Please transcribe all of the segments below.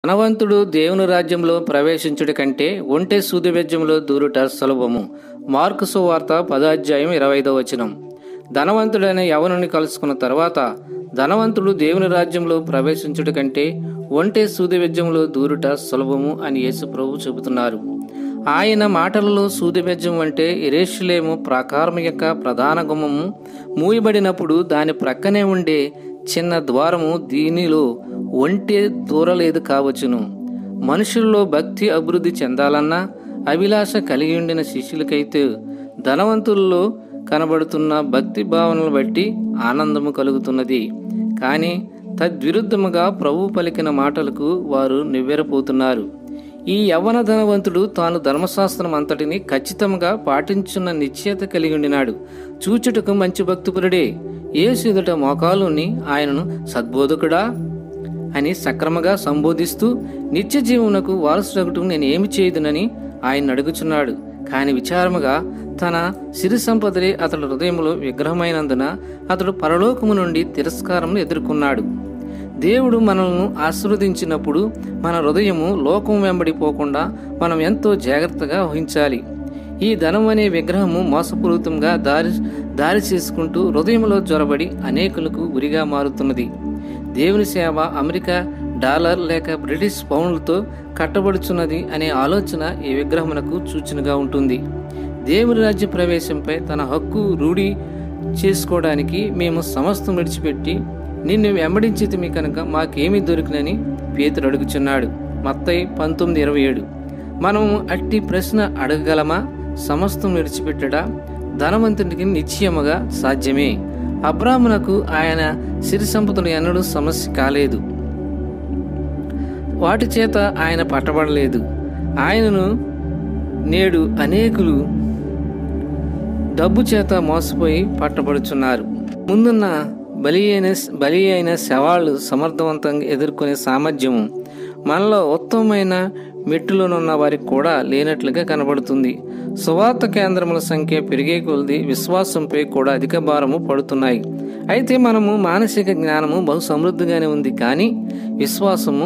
ధనవంతుడు దేవుని రాజ్యంలో ప్రవేశించుడి కంటే ఒంటె సూదిబెజ్యంలో దూరుట సులభము మార్కు సువార్త పదాధ్యాయం ఇరవై ఐదో వచనం ధనవంతుడైన యవనుని కలుసుకున్న తర్వాత ధనవంతుడు దేవుని రాజ్యంలో ప్రవేశించుడి కంటే ఒంటె సూదిబెజ్యంలో దూరుట సులభము అని యేసు ప్రభు చెబుతున్నారు ఆయన మాటలలో సూదిబెజ్యం అంటే ఇరేషులేము ప్రాకారం యొక్క ప్రధాన గుమ్మము మూయబడినప్పుడు దాని ప్రక్కనే ఉండే చిన్న ద్వారము దీనిలో ఒంటె దూరలేదు కావచ్చును మనుషుల్లో భక్తి అభివృద్ధి చెందాలన్నా అభిలాష కలిగి ఉండిన శిష్యులకైతే ధనవంతుల్లో కనబడుతున్న భక్తి భావనలు బట్టి ఆనందము కలుగుతున్నది కానీ తద్విరుద్ధముగా ప్రభు పలికిన మాటలకు వారు నివ్వెరపోతున్నారు ఈ యవ్వన ధనవంతుడు తాను ధర్మశాస్త్రం అంతటిని ఖచ్చితంగా పాటించున్న నిశ్చయత కలిగి ఉండినాడు చూచుటకు మంచి భక్తిపరుడే ఏసుదుట మోకాలుని ఆయనను సద్బోధకుడా అని సక్రమగా సంబోధిస్తూ నిత్య జీవనకు వారసుడగటం నేను ఏమి చేయదునని ఆయన అడుగుచున్నాడు కాని విచారముగా తన సిరి సంపదలే అతడు హృదయంలో విగ్రహమైనందున అతడు పరలోకము నుండి తిరస్కారం ఎదుర్కొన్నాడు దేవుడు మనల్ని ఆశీర్వదించినప్పుడు మన హృదయము లోకం వెంబడిపోకుండా మనం ఎంతో జాగ్రత్తగా వహించాలి ఈ ధనం అనే విగ్రహము మోసపూరితంగా దారి దారి చేసుకుంటూ హృదయంలో జ్వరబడి అనేకులకు గురిగా మారుతున్నది దేవుని సేవ అమెరికా డాలర్ లేక బ్రిటిష్ పౌండ్లతో కట్టబడుచున్నది అనే ఆలోచన ఈ విగ్రహమునకు సూచనగా ఉంటుంది దేవుని రాజ్య ప్రవేశంపై తన హక్కు రూఢి చేసుకోవడానికి మేము సమస్తం విడిచిపెట్టి నిన్ను వెంబడించితిమి కనుక మాకేమి దొరికినని పేతుడు అడుగుచున్నాడు మత్తయి పంతొమ్మిది ఇరవై ఏడు మనము అట్టి ప్రశ్న అడగగలమా సమస్తం విడిచిపెట్టడా ధనవంతునికి నిశ్చయముగా సాధ్యమే అబ్రాహ్మణకు ఆయన సిరి సంపదలు ఎన్నడూ సమస్య కాలేదు వాటి చేత ఆయన పట్టబడలేదు ఆయనను నేడు అనేకులు డబ్బు చేత మోసపోయి పట్టబడుచున్నారు ముందున్న బలి అయిన బలి అయిన శవాళ్ళు సమర్థవంతంగా ఎదుర్కొనే సామర్థ్యము మనలో ఉత్తమమైన మెట్టులోనున్న వారికి కూడా లేనట్లుగా కనబడుతుంది సువార్త కేంద్రముల సంఖ్య పెరిగే కొలది విశ్వాసంపై కూడా అధిక భారము పడుతున్నాయి అయితే మనము మానసిక జ్ఞానము బహు సమృద్ధిగానే ఉంది కానీ విశ్వాసము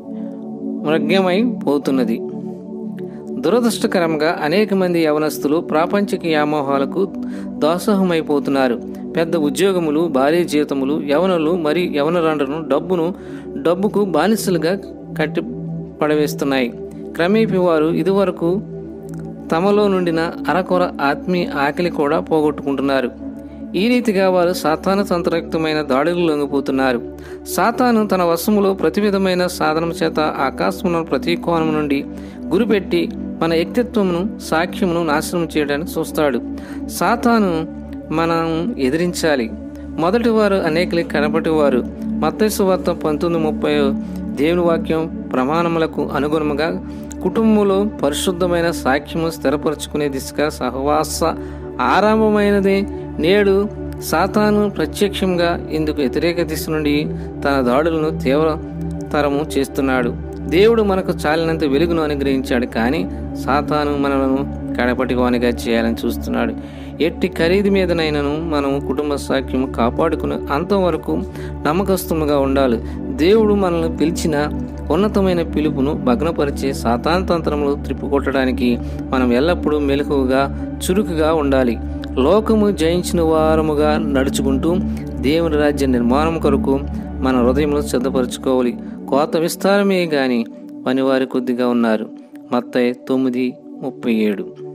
మృగ్యమై పోతున్నది దురదృష్టకరంగా అనేక మంది యవనస్తులు ప్రాపంచిక వ్యామోహాలకు దాసోహమైపోతున్నారు పెద్ద ఉద్యోగములు భారీ జీతములు యవనులు మరి యవనరండ్రును డబ్బును డబ్బుకు బానిసలుగా కట్టి పడవేస్తున్నాయి క్రమేపీ వారు ఇదివరకు తమలో నుండిన అరకొర ఆత్మీయ ఆకలి కూడా పోగొట్టుకుంటున్నారు ఈ రీతిగా వారు సాతాను తంత్రయుక్తమైన దాడులు లొంగిపోతున్నారు సాతాను తన వశములో ప్రతి విధమైన సాధనం చేత ఆకాశమున ప్రతి కోణం నుండి గురిపెట్టి మన వ్యక్తిత్వమును సాక్ష్యమును నాశనం చేయడానికి చూస్తాడు సాతాను మనం ఎదిరించాలి మొదటి వారు అనేకలి కనపటి వారు మత్తైసు వార్త పంతొమ్మిది ముప్పై దేవుని వాక్యం ప్రమాణములకు అనుగుణముగా కుటుంబంలో పరిశుద్ధమైన సాక్ష్యము స్థిరపరచుకునే దిశగా సహవాస ఆరంభమైనదే నేడు సాతాను ప్రత్యక్షంగా ఇందుకు వ్యతిరేక దిశ నుండి తన దాడులను తీవ్రతరము చేస్తున్నాడు దేవుడు మనకు చాలినంత వెలుగును అనుగ్రహించాడు కానీ సాతాను మనలను కడపటివానిగా చేయాలని చూస్తున్నాడు ఎట్టి ఖరీదు మీదనైనను మనం కుటుంబ సాక్ష్యం కాపాడుకుని అంతవరకు నమ్మకస్తుముగా ఉండాలి దేవుడు మనల్ని పిలిచిన ఉన్నతమైన పిలుపును భగ్నపరిచే సాతాంతంత్రములు త్రిప్పుకొట్టడానికి మనం ఎల్లప్పుడూ మెలకువగా చురుకుగా ఉండాలి లోకము జయించిన వారముగా నడుచుకుంటూ దేవుని రాజ్య నిర్మాణం కొరకు మన హృదయంలో సిద్ధపరచుకోవాలి కోత విస్తారమే గాని పనివారి కొద్దిగా ఉన్నారు మత్తయి తొమ్మిది ముప్పై ఏడు